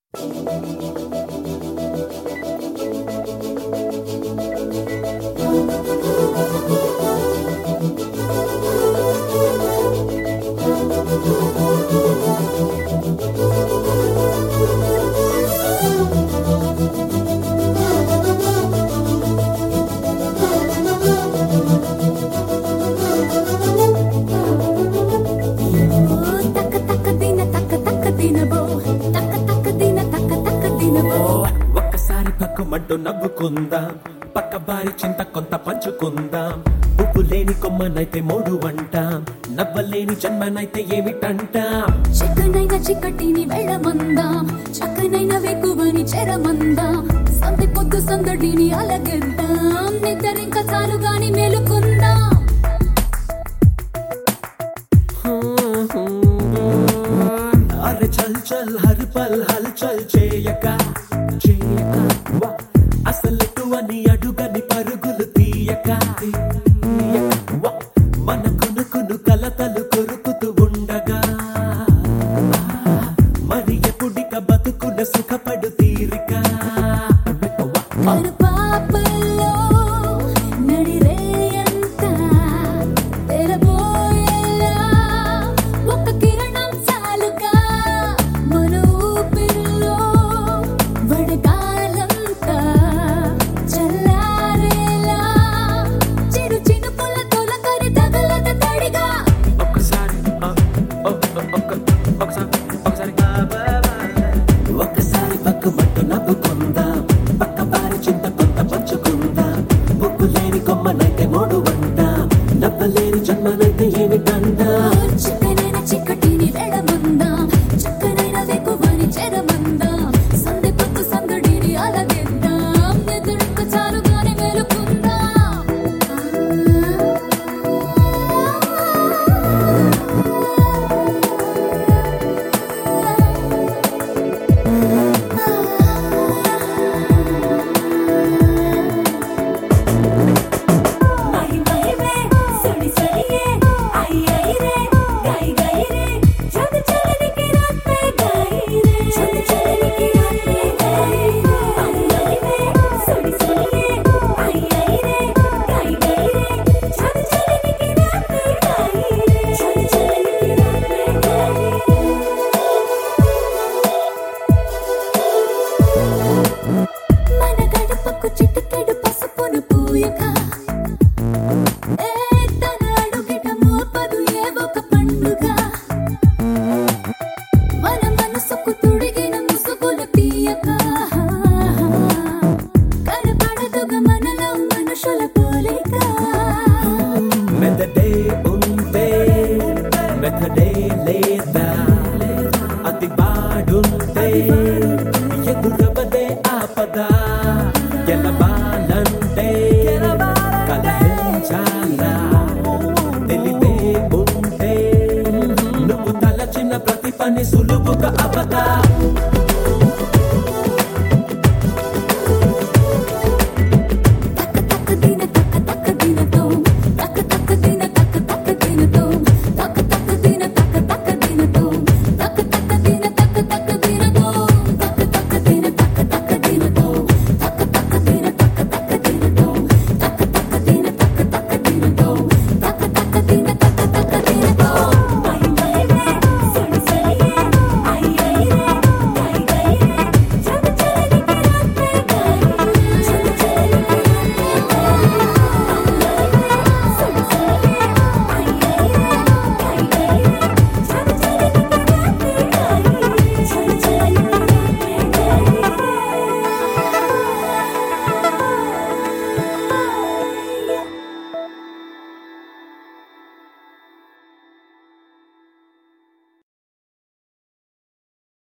తక్క తక్క దిన తక్క తక్క దినబో తక్క తక్క దిన తక్క తక్క దినబో ఒక్కసారి పక్కమంటూ నవ్వుకుందాం పక్క బారి చింత కొంత పంచుకుందాం పువ్వు లేని కొమ్మనైతే మూడు అంటాం నవ్వలేని జన్మనైతే ఏమిటంటాం చిక్కనైన చిక్కటిని వెళ్ళమందాం చక్కనైన వెక్కువని చెరమందాం సంతి పొద్దు సందడిని అలగెద్దాం నిద్రింక చాలు గాని మేలుకుందాం అరే చల్ చల్ హర్ పల్ హల్ చల్ చేయక చేయక వా. అసలెటు అని అడుగని పరుగులు తీయక తీయక వా. మన కునుకును కలతలు కొరుకుతూ ఉండగా మరి ఎప్పుడిక బతుకున సుఖపడు తీరిక వా. కనుపాపల్లో నడిరేయంతా తెరబోయేలా ఒక కిరణం చాలుగా మన ఊపిరిలో వడగాలంతా చల్లారేలా చిరు చినుకుల తొలకరి తగలద తడిగా ఒక్కసారి ఆ, ఒ- ఒ- ఒక్క- ఒకసారి ఒకసారి ఒక్కసారి పక్కమంటూ నవ్వుకుందాం పక్క బారి చింత కొంత పంచుకుందాం ముక్కు లేని కొమ్మనైతే మూడు అంటాం నవ్వలేని జన్మనైతే ఏమిటంటాం చిక్కనైన చిక్కటిని వెళ్ళమందాం చక్కనైన వెకువని చెరమందాం సందె పొత్తు సందడిని అలగెద్దాం ఎదురుక చాలుగానే మన గడపకు చిటికెడు పసుపును పూయగా ఏ తన అడుగిట మోపదు ఏ ఒక పండుగ మన మనసుకు తుడిగిన ముసుగులు తీయక కనపడదుగా మనలో మనుషుల పోలిక మెదడే ఉంటే మెథడే లేదా అది వాడుంటే ఎదురవదే ఆపదా